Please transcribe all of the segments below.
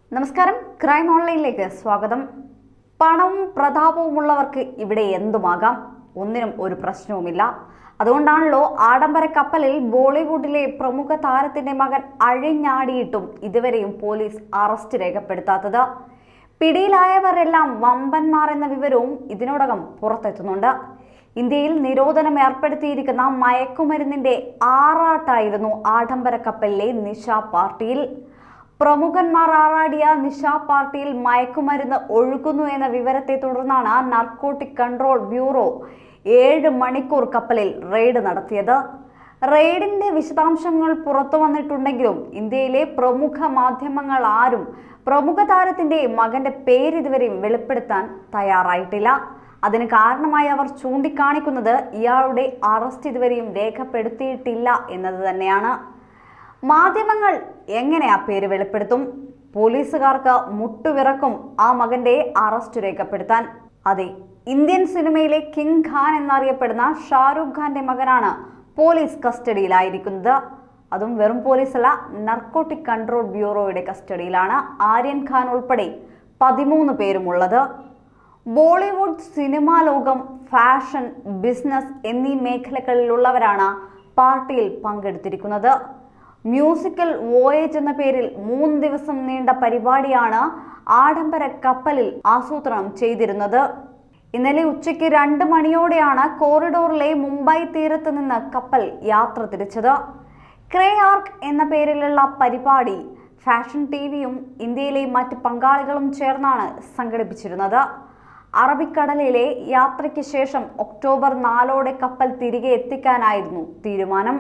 നമസ്കാരം ക്രൈം ഓൺലൈനിലേക്ക് സ്വാഗതം പണവും പ്രതാപവുമുള്ളവർക്ക് ഇവിടെ എന്തുമാകാം ഒന്നിനും ഒരു പ്രശ്നവുമില്ല അതുകൊണ്ടാണല്ലോ ആഡംബര കപ്പലിൽ ബോളിവുഡിലെ പ്രമുഖ താരത്തിന്റെ മകൻ അഴിഞ്ഞാടിയിട്ടും ഇതുവരെയും പോലീസ് അറസ്റ്റ് രേഖപ്പെടുത്താത്തത് പിടിയിലായവരെല്ലാം വമ്പന്മാർ എന്ന വിവരവും ഇതിനോടകം പുറത്തെത്തുന്നുണ്ട് ഇന്ത്യയിൽ നിരോധനം ഏർപ്പെടുത്തിയിരിക്കുന്ന മയക്കുമരുന്നിന്റെ ആറാട്ടായിരുന്നു ആഡംബര കപ്പലിലെ നിശ പാർട്ടിയിൽ പ്രമുഖന്മാർ ആറാടിയ നിശ പാർട്ടിയിൽ മയക്കുമരുന്ന് ഒഴുകുന്നു എന്ന വിവരത്തെ തുടർന്നാണ് നർക്കോട്ടിക് കൺട്രോൾ ബ്യൂറോ ഏഴ് മണിക്കൂർ കപ്പലിൽ റെയ്ഡ് നടത്തിയത് റെയ്ഡിന്റെ വിശദാംശങ്ങൾ പുറത്തു വന്നിട്ടുണ്ടെങ്കിലും ഇന്ത്യയിലെ പ്രമുഖ മാധ്യമങ്ങൾ ആരും പ്രമുഖ താരത്തിന്റെ മകന്റെ പേര് ഇതുവരെയും വെളിപ്പെടുത്താൻ തയ്യാറായിട്ടില്ല അതിന് കാരണമായി അവർ ചൂണ്ടിക്കാണിക്കുന്നത് ഇയാളുടെ അറസ്റ്റ് ഇതുവരെയും രേഖപ്പെടുത്തിയിട്ടില്ല എന്നത് തന്നെയാണ് മാധ്യമങ്ങൾ എങ്ങനെ ആ പേര് വെളിപ്പെടുത്തും പോലീസുകാർക്ക് മുട്ടുവിറക്കും ആ മകന്റെ അറസ്റ്റ് രേഖപ്പെടുത്താൻ അതെ ഇന്ത്യൻ സിനിമയിലെ കിങ് ഖാൻ എന്നറിയപ്പെടുന്ന ഷാരൂഖ് ഖാന്റെ മകനാണ് പോലീസ് കസ്റ്റഡിയിലായിരിക്കുന്നത് അതും വെറും പോലീസല്ല നർക്കോട്ടിക് കൺട്രോൾ ബ്യൂറോയുടെ കസ്റ്റഡിയിലാണ് ആര്യൻ ഖാൻ ഉൾപ്പെടെ പതിമൂന്ന് പേരുമുള്ളത് ബോളിവുഡ് സിനിമാ ലോകം ഫാഷൻ ബിസിനസ് എന്നീ മേഖലകളിലുള്ളവരാണ് പാർട്ടിയിൽ പങ്കെടുത്തിരിക്കുന്നത് മ്യൂസിക്കൽ വോയേജ് എന്ന പേരിൽ മൂന്ന് ദിവസം നീണ്ട പരിപാടിയാണ് ആഡംബര കപ്പലിൽ ആസൂത്രണം ചെയ്തിരുന്നത് ഇന്നലെ ഉച്ചയ്ക്ക് രണ്ട് മണിയോടെയാണ് കോറിഡോറിലെ മുംബൈ തീരത്ത് നിന്ന് കപ്പൽ യാത്ര തിരിച്ചത് ക്രേ ആർക്ക് എന്ന പേരിലുള്ള പരിപാടി ഫാഷൻ ടി വിയും ഇന്ത്യയിലെ മറ്റ് പങ്കാളികളും ചേർന്നാണ് സംഘടിപ്പിച്ചിരുന്നത് അറബിക്കടലിലെ യാത്രയ്ക്ക് ശേഷം ഒക്ടോബർ നാലോടെ കപ്പൽ തിരികെ എത്തിക്കാനായിരുന്നു തീരുമാനം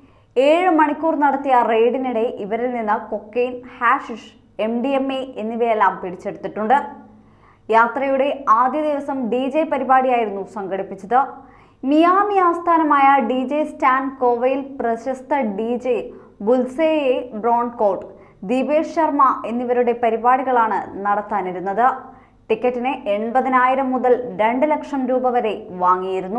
ഏഴ് മണിക്കൂർ നടത്തിയ റെയ്ഡിനിടെ ഇവരിൽ നിന്ന് കൊക്കെയിൻ ഹാഷിഷ് എം ഡി എം എ എന്നിവയെല്ലാം പിടിച്ചെടുത്തിട്ടുണ്ട് യാത്രയുടെ ആദ്യ ദിവസം ഡി ജെ പരിപാടിയായിരുന്നു സംഘടിപ്പിച്ചത് മിയാമി ആസ്ഥാനമായ ഡി ജെ സ്റ്റാൻ കോവയിൽ പ്രശസ്ത ഡി ജെ ബുൽസേയെ ബ്രോൺകോട്ട് ദീപേഷ് ശർമ്മ എന്നിവരുടെ പരിപാടികളാണ് നടത്താനിരുന്നത് ടിക്കറ്റിന് എൺപതിനായിരം മുതൽ രണ്ട് ലക്ഷം രൂപ വരെ വാങ്ങിയിരുന്നു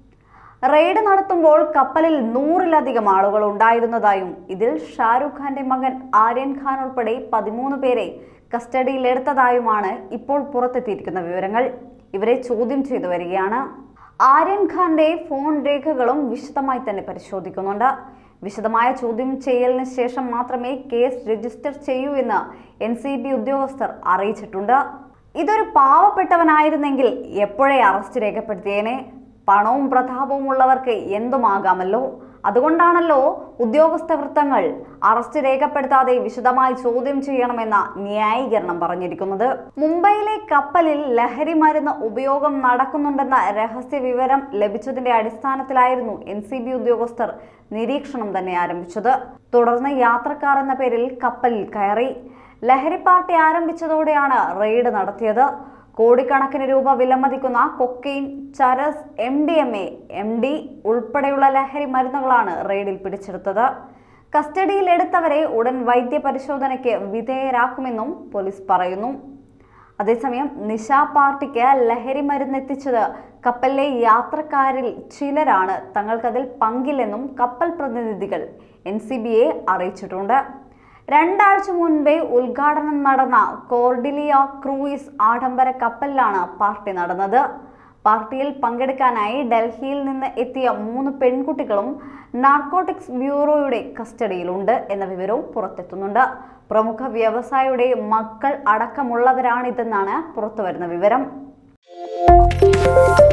റെയ്ഡ് നടത്തുമ്പോൾ കപ്പലിൽ നൂറിലധികം ആളുകൾ ഉണ്ടായിരുന്നതായും ഇതിൽ ഷാരൂഖ് ഖാന്റെ മകൻ ആര്യൻ ഖാൻ ഉൾപ്പെടെ പതിമൂന്ന് പേരെ കസ്റ്റഡിയിലെടുത്തതായുമാണ് ഇപ്പോൾ പുറത്തെത്തിയിരിക്കുന്ന വിവരങ്ങൾ ഇവരെ ചോദ്യം ചെയ്തു വരികയാണ് ആര്യൻ ഖാന്റെ ഫോൺ രേഖകളും വിശദമായി തന്നെ പരിശോധിക്കുന്നുണ്ട് വിശദമായ ചോദ്യം ചെയ്യലിന് ശേഷം മാത്രമേ കേസ് രജിസ്റ്റർ ചെയ്യൂ എന്ന് എൻ സി ബി ഉദ്യോഗസ്ഥർ അറിയിച്ചിട്ടുണ്ട് ഇതൊരു പാവപ്പെട്ടവനായിരുന്നെങ്കിൽ എപ്പോഴേ അറസ്റ്റ് രേഖപ്പെടുത്തിയേനെ പണവും പ്രതാപവും ഉള്ളവർക്ക് എന്തുമാകാമല്ലോ അതുകൊണ്ടാണല്ലോ ഉദ്യോഗസ്ഥ വൃത്തങ്ങൾ അറസ്റ്റ് രേഖപ്പെടുത്താതെ വിശദമായി ചോദ്യം ചെയ്യണമെന്ന ന്യായീകരണം പറഞ്ഞിരിക്കുന്നത് മുംബൈയിലെ കപ്പലിൽ ലഹരി മരുന്ന് ഉപയോഗം നടക്കുന്നുണ്ടെന്ന രഹസ്യ വിവരം ലഭിച്ചതിന്റെ അടിസ്ഥാനത്തിലായിരുന്നു എൻ സി ബി ഉദ്യോഗസ്ഥർ നിരീക്ഷണം തന്നെ ആരംഭിച്ചത് തുടർന്ന് യാത്രക്കാർ എന്ന പേരിൽ കപ്പലിൽ കയറി ലഹരി പാർട്ടി ആരംഭിച്ചതോടെയാണ് റെയ്ഡ് നടത്തിയത് കോടിക്കണക്കിന് രൂപ വിലമതിക്കുന്ന കൊക്കെയിൻ ചരസ് M D M A M D ഉൾപ്പെടെയുള്ള ലഹരി മരുന്നുകളാണ് റെയ്ഡിൽ പിടിച്ചെടുത്തത് കസ്റ്റഡിയിലെടുത്തവരെ ഉടൻ വൈദ്യ പരിശോധനയ്ക്ക് വിധേയരാക്കുമെന്നും പോലീസ് പറയുന്നു അതേസമയം നിശ പാർട്ടിക്ക് ലഹരി മരുന്നെത്തിച്ചത് കപ്പലിലെ യാത്രക്കാരിൽ ചിലരാണ് തങ്ങൾക്കതിൽ പങ്കില്ലെന്നും കപ്പൽ പ്രതിനിധികൾ എൻ സി ബിയെ അറിയിച്ചിട്ടുണ്ട് രണ്ടാഴ്ച മുൻപേ ഉദ്ഘാടനം നടന്ന കോർഡിലിയ ക്രൂയിസ് ആഡംബര കപ്പലിലാണ് പാർട്ടി നടന്നത് പാർട്ടിയിൽ പങ്കെടുക്കാനായി ഡൽഹിയിൽ നിന്ന് എത്തിയ മൂന്ന് പെൺകുട്ടികളും നാർക്കോട്ടിക്സ് ബ്യൂറോയുടെ കസ്റ്റഡിയിലുണ്ട് എന്ന വിവരവും പുറത്തെത്തുന്നുണ്ട് പ്രമുഖ വ്യവസായിയുടെ മക്കൾ അടക്കമുള്ളവരാണിതെന്നാണ് പുറത്തുവരുന്ന വിവരം